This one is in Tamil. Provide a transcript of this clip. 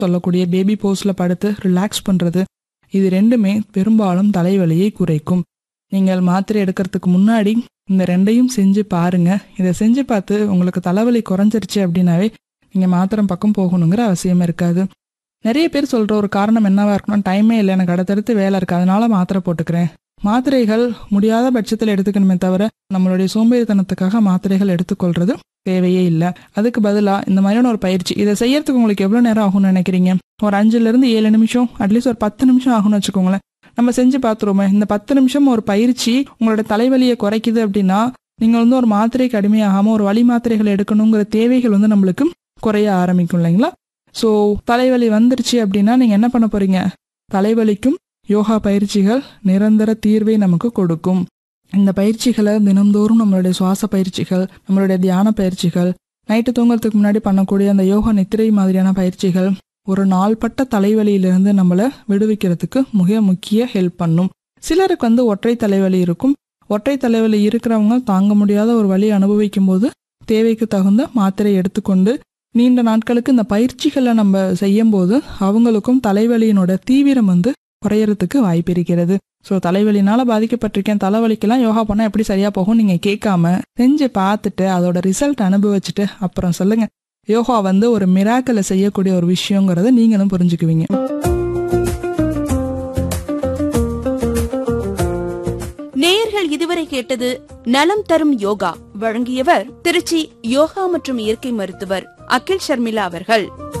சொல்லக்கூடிய பேபி போஸ்ல படுத்து ரிலாக்ஸ் பண்றது இது ரெண்டுமே பெரும்பாலும் தலைவலியை குறைக்கும் நீங்கள் மாத்திரை எடுக்கிறதுக்கு முன்னாடி இந்த ரெண்டையும் செஞ்சு பாருங்க இதை செஞ்சு பார்த்து உங்களுக்கு தலைவலி குறைஞ்சிருச்சு அப்படின்னாவே நீங்க மாத்திரம் பக்கம் போகணுங்கிற அவசியம் இருக்காது நிறைய பேர் சொல்ற ஒரு காரணம் என்னவா இருக்கணும் டைமே இல்லை எனக்கு அடுத்தடுத்து வேலை இருக்கு அதனால மாத்திரை போட்டுக்கிறேன் மாத்திரைகள் முடியாத பட்சத்தில் எடுத்துக்கணுமே தவிர நம்மளுடைய சோம்பேறித்தனத்துக்காக மாத்திரைகள் எடுத்துக்கொள்றது தேவையே இல்லை அதுக்கு பதிலாக இந்த மாதிரியான ஒரு பயிற்சி இதை செய்யறதுக்கு உங்களுக்கு எவ்வளோ நேரம் ஆகும்னு நினைக்கிறீங்க ஒரு அஞ்சுலேருந்து ஏழு நிமிஷம் அட்லீஸ்ட் ஒரு பத்து நிமிஷம் ஆகும்னு வச்சுக்கோங்களேன் நம்ம செஞ்சு பார்த்துருவோமே இந்த பத்து நிமிஷம் ஒரு பயிற்சி உங்களோட தலைவலியை குறைக்குது அப்படின்னா நீங்கள் வந்து ஒரு மாத்திரைக்கு அடிமையாகாமல் ஒரு வழி மாத்திரைகள் எடுக்கணுங்கிற தேவைகள் வந்து நம்மளுக்கு குறைய ஆரம்பிக்கும் இல்லைங்களா ஸோ தலைவலி வந்துருச்சு அப்படின்னா நீங்கள் என்ன பண்ண போறீங்க தலைவலிக்கும் யோகா பயிற்சிகள் நிரந்தர தீர்வை நமக்கு கொடுக்கும் இந்த பயிற்சிகளை தினம்தோறும் நம்மளுடைய சுவாச பயிற்சிகள் நம்மளுடைய தியான பயிற்சிகள் நைட்டு தூங்குறதுக்கு முன்னாடி பண்ணக்கூடிய அந்த யோகா நித்திரை மாதிரியான பயிற்சிகள் ஒரு நாள்பட்ட தலைவலியிலிருந்து நம்மளை விடுவிக்கிறதுக்கு மிக முக்கிய ஹெல்ப் பண்ணும் சிலருக்கு வந்து ஒற்றை தலைவலி இருக்கும் ஒற்றை தலைவலி இருக்கிறவங்க தாங்க முடியாத ஒரு வலி அனுபவிக்கும் போது தேவைக்கு தகுந்த மாத்திரை எடுத்துக்கொண்டு நீண்ட நாட்களுக்கு இந்த பயிற்சிகளை நம்ம செய்யும் போது அவங்களுக்கும் தலைவலியினோட தீவிரம் வந்து குறையறதுக்கு வாய்ப்பு இருக்கிறது ஸோ தலைவலினால பாதிக்கப்பட்டிருக்கேன் தலைவலிக்கெல்லாம் யோகா பண்ணால் எப்படி சரியா போகும் நீங்க கேட்காம செஞ்சு பார்த்துட்டு அதோட ரிசல்ட் அனுபவிச்சுட்டு அப்புறம் சொல்லுங்க யோகா வந்து ஒரு மிராக்கலை செய்யக்கூடிய ஒரு விஷயங்கிறத நீங்களும் புரிஞ்சுக்குவீங்க நேயர்கள் இதுவரை கேட்டது நலம் தரும் யோகா வழங்கியவர் திருச்சி யோகா மற்றும் இயற்கை மருத்துவர் அகில் ஷர்மிளா அவர்கள்